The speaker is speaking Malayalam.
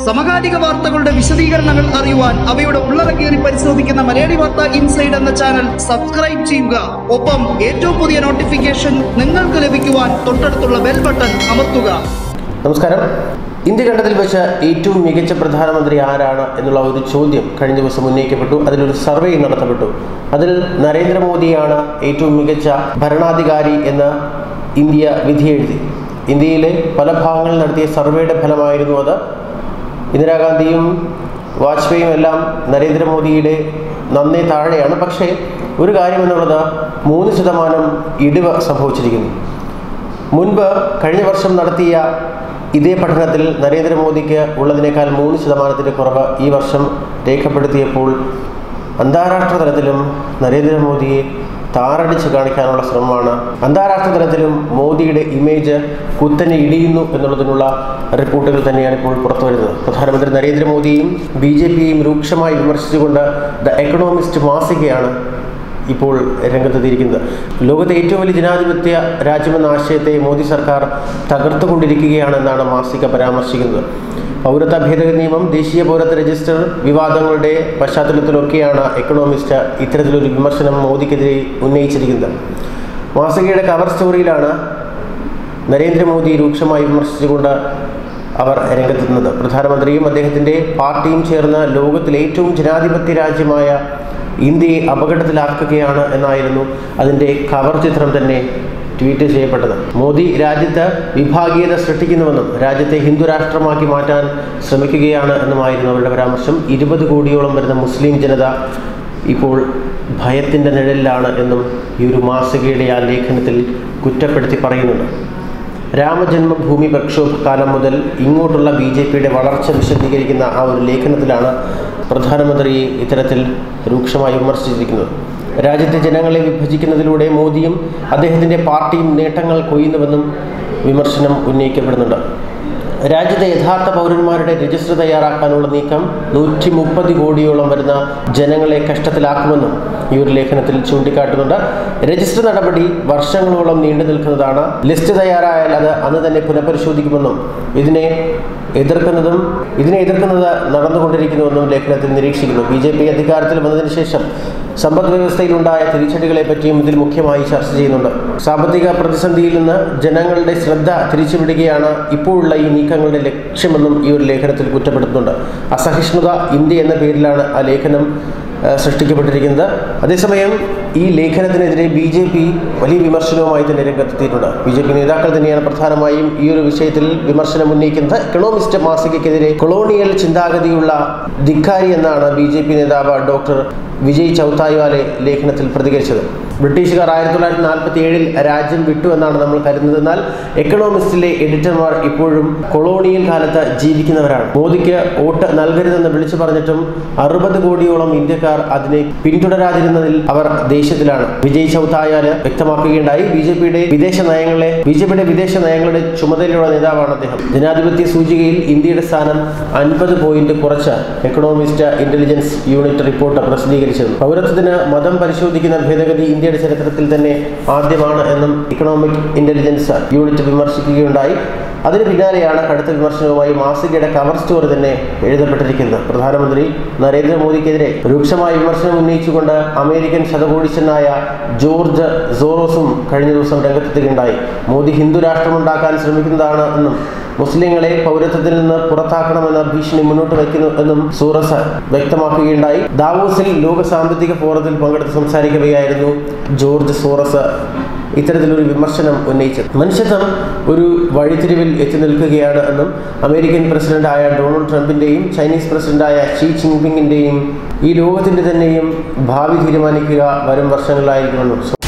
സമകാലിക വാർത്തകളുടെ വിശദീകരണങ്ങൾ അറിയുവാൻ അവയുടെ ഉള്ളടക്കേറി പരിശോധിക്കുന്ന മലയാളി വാർത്ത ഇൻസൈഡ് എന്ന ചാനൽ സബ്സ്ക്രൈബ് ചെയ്യുക ഒപ്പം ഏറ്റവും പുതിയ നോട്ടിഫിക്കേഷൻ നിങ്ങൾക്ക് ലഭിക്കുവാൻ തൊട്ടടുത്തുള്ള ബെൽ ബട്ടൺ അമർത്തുക നമസ്കാരം ഇന്ത്യ ഖണ്ഡത്തിൽ വെച്ച് ഏറ്റവും മികച്ച പ്രധാനമന്ത്രി ആരാണ് എന്നുള്ള ഒരു ചോദ്യം കഴിഞ്ഞ ദിവസം ഉന്നയിക്കപ്പെട്ടു അതിലൊരു സർവേ നടത്തപ്പെട്ടു അതിൽ നരേന്ദ്രമോദിയാണ് ഏറ്റവും മികച്ച ഭരണാധികാരി എന്ന് ഇന്ത്യ വിധിയെഴുതി ഇന്ത്യയിലെ പല ഭാഗങ്ങളിൽ നടത്തിയ സർവേയുടെ ഫലമായിരുന്നു അത് ഇന്ദിരാഗാന്ധിയും വാജ്പേയിയും എല്ലാം നരേന്ദ്രമോദിയുടെ നന്നേ താഴെയാണ് പക്ഷേ ഒരു കാര്യം എന്നുള്ളത് മൂന്ന് ശതമാനം ഇടിവ് സംഭവിച്ചിരിക്കുന്നു മുൻപ് കഴിഞ്ഞ വർഷം നടത്തിയ ഇതേ പഠനത്തിൽ നരേന്ദ്രമോദിക്ക് ഉള്ളതിനേക്കാൾ മൂന്ന് ശതമാനത്തിൻ്റെ കുറവ് ഈ വർഷം രേഖപ്പെടുത്തിയപ്പോൾ അന്താരാഷ്ട്ര തലത്തിലും നരേന്ദ്രമോദിയെ താറടിച്ച് കാണിക്കാനുള്ള ശ്രമമാണ് അന്താരാഷ്ട്ര തലത്തിലും മോദിയുടെ ഇമേജ് കുത്തനെ ഇടിയുന്നു എന്നുള്ളതിനുള്ള റിപ്പോർട്ടുകൾ തന്നെയാണ് ഇപ്പോൾ പുറത്തു വരുന്നത് പ്രധാനമന്ത്രി നരേന്ദ്രമോദിയും ബി ജെ പിയും രൂക്ഷമായി വിമർശിച്ചുകൊണ്ട് ദ എക്കണോമിസ്റ്റ് മാസികയാണ് ഇപ്പോൾ രംഗത്തെത്തിയിരിക്കുന്നത് ലോകത്തെ ഏറ്റവും വലിയ ജനാധിപത്യ രാജ്യമെന്ന ആശയത്തെ മോദി സർക്കാർ തകർത്തുകൊണ്ടിരിക്കുകയാണെന്നാണ് മാസിക പരാമർശിക്കുന്നത് പൗരത്വ ഭേദഗതി നിയമം ദേശീയ പൗരത്വ രജിസ്റ്റർ വിവാദങ്ങളുടെ പശ്ചാത്തലത്തിലൊക്കെയാണ് എക്കണോമിസ്റ്റ് ഇത്തരത്തിലൊരു വിമർശനം മോദിക്കെതിരെ ഉന്നയിച്ചിരിക്കുന്നത് മാസികയുടെ കവർ സ്റ്റോറിയിലാണ് നരേന്ദ്രമോദി രൂക്ഷമായി വിമർശിച്ചുകൊണ്ട് അവർ രംഗത്തെത്തുന്നത് പ്രധാനമന്ത്രിയും അദ്ദേഹത്തിൻ്റെ പാർട്ടിയും ചേർന്ന് ലോകത്തിലെ ഏറ്റവും ജനാധിപത്യ രാജ്യമായ ഇന്ത്യയെ അപകടത്തിലാക്കുകയാണ് എന്നായിരുന്നു അതിൻ്റെ കവർ ചിത്രം തന്നെ ട്വീറ്റ് ചെയ്യപ്പെട്ടത് മോദി രാജ്യത്ത് വിഭാഗീയത സൃഷ്ടിക്കുന്നുവെന്നും രാജ്യത്തെ ഹിന്ദു രാഷ്ട്രമാക്കി മാറ്റാൻ ശ്രമിക്കുകയാണ് എന്നുമായിരുന്നു അവരുടെ പരാമർശം ഇരുപത് കോടിയോളം വരുന്ന മുസ്ലിം ജനത ഇപ്പോൾ ഭയത്തിൻ്റെ നിഴലിലാണ് എന്നും ഈ ഒരു മാസികയുടെ ആ ലേഖനത്തിൽ കുറ്റപ്പെടുത്തി പറയുന്നുണ്ട് രാമജന്മഭൂമി പ്രക്ഷോഭ കാലം മുതൽ ഇങ്ങോട്ടുള്ള ബി ജെ പിയുടെ വളർച്ച വിശദീകരിക്കുന്ന ആ ഒരു ലേഖനത്തിലാണ് പ്രധാനമന്ത്രിയെ ഇത്തരത്തിൽ രൂക്ഷമായി വിമർശിച്ചിരിക്കുന്നത് രാജ്യത്തെ ജനങ്ങളെ വിഭജിക്കുന്നതിലൂടെ മോദിയും അദ്ദേഹത്തിൻ്റെ പാർട്ടിയും നേട്ടങ്ങൾ കൊയ്യുന്നുവെന്നും വിമർശനം ഉന്നയിക്കപ്പെടുന്നുണ്ട് രാജ്യത്തെ യഥാർത്ഥ പൗരന്മാരുടെ രജിസ്റ്റർ തയ്യാറാക്കാനുള്ള നീക്കം നൂറ്റി മുപ്പത് കോടിയോളം വരുന്ന ജനങ്ങളെ കഷ്ടത്തിലാക്കുമെന്നും ഈ ഒരു ലേഖനത്തിൽ ചൂണ്ടിക്കാട്ടുന്നുണ്ട് രജിസ്റ്റർ നടപടി വർഷങ്ങളോളം നീണ്ടു നിൽക്കുന്നതാണ് ലിസ്റ്റ് തയ്യാറായാൽ അത് അന്ന് തന്നെ പുനഃപരിശോധിക്കുമെന്നും ഇതിനെ എതിർക്കുന്നതും ഇതിനെ എതിർക്കുന്നത് നടന്നുകൊണ്ടിരിക്കുന്നുവെന്നും ലേഖനത്തിൽ നിരീക്ഷിക്കുന്നു ബി ജെ പി അധികാരത്തിൽ വന്നതിന് ശേഷം സമ്പദ് വ്യവസ്ഥയിലുണ്ടായ തിരിച്ചടികളെ പറ്റിയും ഇതിൽ മുഖ്യമായി ചർച്ച ചെയ്യുന്നുണ്ട് സാമ്പത്തിക പ്രതിസന്ധിയിൽ നിന്ന് ജനങ്ങളുടെ ശ്രദ്ധ തിരിച്ചുവിടുകയാണ് ഇപ്പോഴുള്ള ഈ നീക്കങ്ങളുടെ ലക്ഷ്യമെന്നും ഈ ഒരു ലേഖനത്തിൽ കുറ്റപ്പെടുത്തുന്നുണ്ട് അസഹിഷ്ണുത ഇന്ത്യ എന്ന പേരിലാണ് ആ ലേഖനം ഏഹ്, സൃഷ്ടിക്കപ്പെട്ടിരിക്കുന്നത് അതേസമയം ഈ ലേഖനത്തിനെതിരെ ബി ജെ പി വലിയ വിമർശനവുമായി തന്നെ രംഗത്തെത്തിയിട്ടുണ്ട് ബി ജെ പി നേതാക്കൾ തന്നെയാണ് പ്രധാനമായും ഈ ഒരു വിഷയത്തിൽ വിമർശനം ഉന്നയിക്കുന്നത് എക്കണോമിസ്റ്റ് മാസികയ്ക്കെതിരെ കൊളോണിയൽ ചിന്താഗതിയുള്ള ധിക്കാരി എന്നാണ് ബി ജെ പി നേതാവ് ഡോക്ടർ വിജയ് ചൗത്തായ്വാലെ ലേഖനത്തിൽ പ്രതികരിച്ചത് ബ്രിട്ടീഷുകാർ ആയിരത്തി തൊള്ളായിരത്തി നാൽപ്പത്തി ഏഴിൽ രാജ്യം വിട്ടു എന്നാണ് നമ്മൾ കരുതുന്നത് എന്നാൽ എക്കണോമിസ്റ്റിലെ എഡിറ്റർമാർ ഇപ്പോഴും കൊളോണിയൽ കാലത്ത് ജീവിക്കുന്നവരാണ് മോദിക്ക് വോട്ട് നൽകരുതെന്ന് വിളിച്ചു പറഞ്ഞിട്ടും അറുപത് കോടിയോളം ഇന്ത്യക്കാർ അതിനെ പിന്തുടരാതിരുന്നതിൽ അവർ ദേഷ്യത്തിലാണ് വിജയ് ചൗത്തായാല് വ്യക്തമാക്കുകയുണ്ടായി ബി ജെ പിയുടെ വിദേശ നയങ്ങളെ ബി ജെ പിയുടെ വിദേശ നയങ്ങളുടെ ചുമതലയുള്ള നേതാവാണ് അദ്ദേഹം ജനാധിപത്യ സൂചികയിൽ ഇന്ത്യയുടെ സ്ഥാനം അൻപത് പോയിന്റ് കുറച്ച് എക്കണോമിസ്റ്റ് ഇന്റലിജൻസ് യൂണിറ്റ് റിപ്പോർട്ട് പ്രസിദ്ധീകരിച്ചത് പൗരത്വത്തിന് മതം പരിശോധിക്കുന്ന ഭേദഗതി ഇന്ത്യയുടെ ചരിത്രത്തിൽ തന്നെ ആദ്യമാണ് എന്നും ഇക്കണോമിക് ഇന്റലിജൻസ് യൂണിറ്റ് വിമർശിക്കുകയുണ്ടായി അതിന് പിന്നാലെയാണ് കടുത്ത വിമർശനവുമായി മാസികയുടെ കവർ സ്റ്റോറി തന്നെ എഴുതപ്പെട്ടിരിക്കുന്നത് പ്രധാനമന്ത്രി നരേന്ദ്രമോദിക്കെതിരെ രൂക്ഷമായ വിമർശനം ഉന്നയിച്ചുകൊണ്ട് അമേരിക്കൻ ശതകോടീശനായ ജോർജ് സോറോസും കഴിഞ്ഞ ദിവസം രംഗത്തെത്തുകയുണ്ടായി മോദി ഹിന്ദു രാഷ്ട്രമുണ്ടാക്കാൻ ശ്രമിക്കുന്നതാണ് എന്നും മുസ്ലിങ്ങളെ പൗരത്വത്തിൽ നിന്ന് പുറത്താക്കണമെന്ന ഭീഷണി മുന്നോട്ട് വയ്ക്കുന്നു എന്നും സൂറസ് വ്യക്തമാക്കുകയുണ്ടായി ദാവോസിൽ ലോക സാമ്പത്തിക ഫോറത്തിൽ പങ്കെടുത്ത് സംസാരിക്കുകയായിരുന്നു ജോർജ് സോറസ് ഇത്തരത്തിലൊരു വിമർശനം ഉന്നയിച്ചത് മനുഷ്യത്വം ഒരു വഴിത്തിരിവിൽ എത്തി നിൽക്കുകയാണ് എന്നും അമേരിക്കൻ പ്രസിഡന്റായ ഡൊണാൾഡ് ട്രംപിന്റെയും ചൈനീസ് പ്രസിഡന്റായ ഷീ ജിൻപിങ്ങിന്റെയും ഈ ലോകത്തിന്റെ തന്നെയും ഭാവി തീരുമാനിക്കുക വരും വർഷങ്ങളിലായിരിക്കുമെന്നും